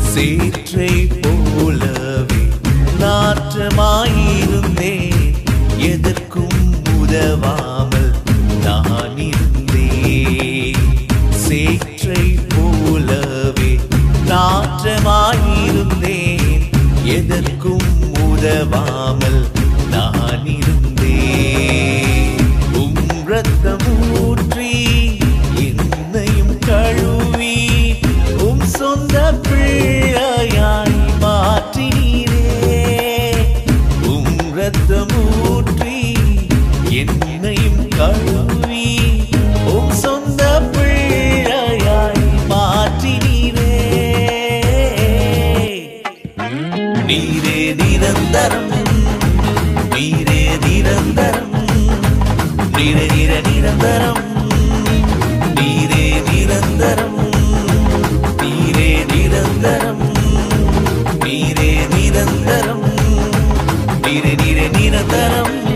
சேற்றை போலவே நாற்றமாயிருந்தேன் எதற்கும் உதவாமல் நான் இருந்தேன் சேற்றை போலவே நாற்றமாயிருந்தேன் எதற்கும் உதவாமல் நான் இருந்தேன் உம் ரத்தம் ஊற்றி என்னையும் கழுவி உம் சொந்த பிள்ளையாய் மாற்றினீரே உம் ரத்தம் ஊற்றி என்னையும் கழுவி உம் சொந்த பிள்ளையாய் மாற்றினீரே நீரே நிரந்தரம் நீரே நிரந்தரம் நீரே நீர நிரந்தரம் நீரே நிரந்தரம் நீரே நிரந்தரம் நீரே நிரந்தரம் நீரே நீரே நிரந்தரம்